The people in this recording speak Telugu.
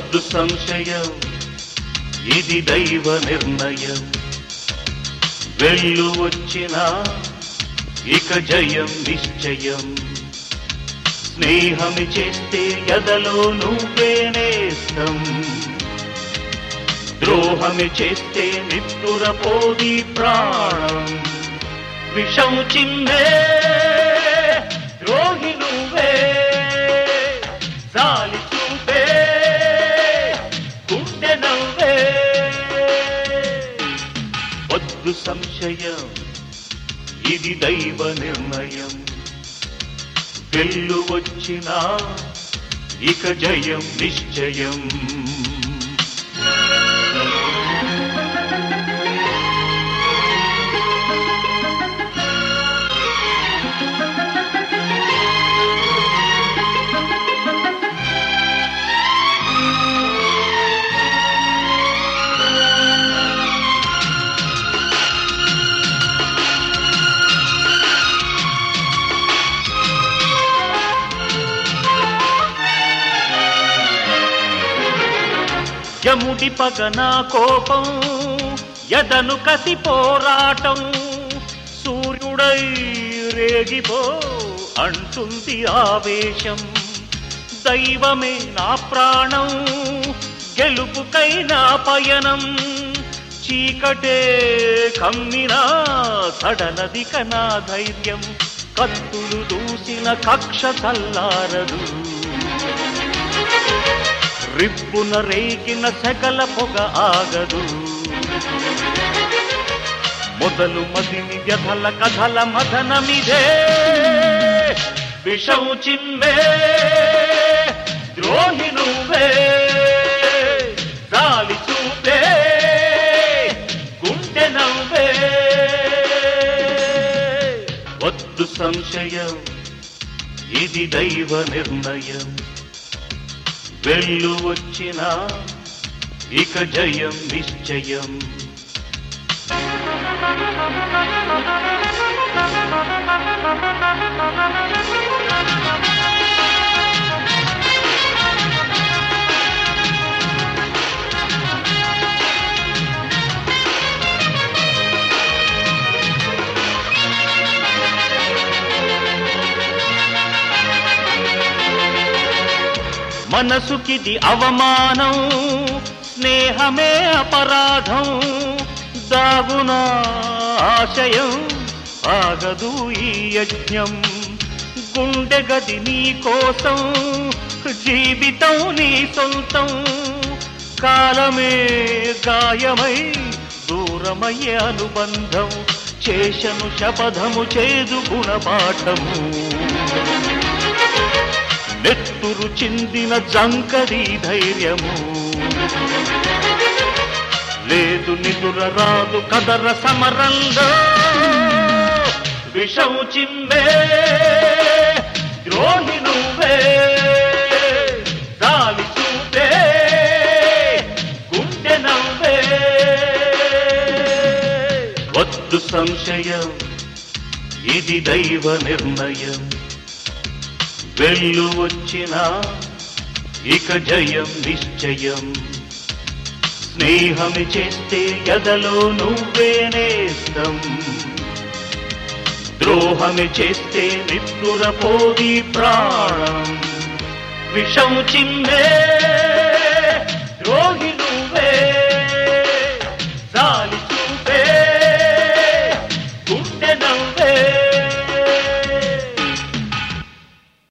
వద్దు సంశయం ఇది దైవ నిర్ణయం వెళ్ళు వచ్చినా ఇక జయం నిశ్చయం స్నేహమి చేస్తే ఎదలో నువ్వే నేస్తం ద్రోహమి చేస్తే నిత్తుర పోది ప్రాణం విషం చిన్నే ద్రోహి నువ్వే జాలి చూపే గుండె నవ్వే వద్దు సంశయం ఇది దైవ నిర్ణయం వెళ్ళు వచ్చినా ఇక జయం నిశ్చయం యముడి పగన కోపం ఎదను కసి పోరాటం సూర్యుడై రేగిపో అంటుంది ఆవేశం దైవమే నా ప్రాణం గెలుపుకై నా పయనం చీకటే కమ్మినా సడలదిక నా ధైర్యం కత్తులు దూసిన కక్ష చల్లారదు రిప్పున రేగిన సకల పొగ ఆగదు మొదలు మదిని వ్యధల కథల మదనమిదే విషం చిమ్మే ద్రోహి నువ్వే గాలి చూపే గుండె నవ్వే వద్దు సంశయం ఇది దైవ నిర్ణయం వెళ్ళు వచ్చినా ఇక జయం నిశ్చయం మనసుకిది అవమానం స్నేహమే అపరాధం దాగున ఆశయం ఆగదు ఈ యజ్ఞం గుండె గది నీ కోసం జీవితం నీ సొంతం కాలమే గాయమై దూరమయ్యే అనుబంధం చేశను శపథము చేదు గుణపాఠము నెత్తురు చిందిన జంకరి ధైర్యము లేదు నిదుర రాదు కదర సమరంలో విషం చిమ్మే ద్రోహి నువ్వే గాలి చూపే గుండె నవ్వే వద్దు సంశయం ఇది దైవ నిర్ణయం వెళ్ళు వచ్చినా ఇక జయం నిశ్చయం స్నేహమి చేస్తే ఎదలో నువ్వే నేస్తం ద్రోహమి చేస్తే నిప్పుర పోది ప్రాణం విషం చిన్నే ద్రోహి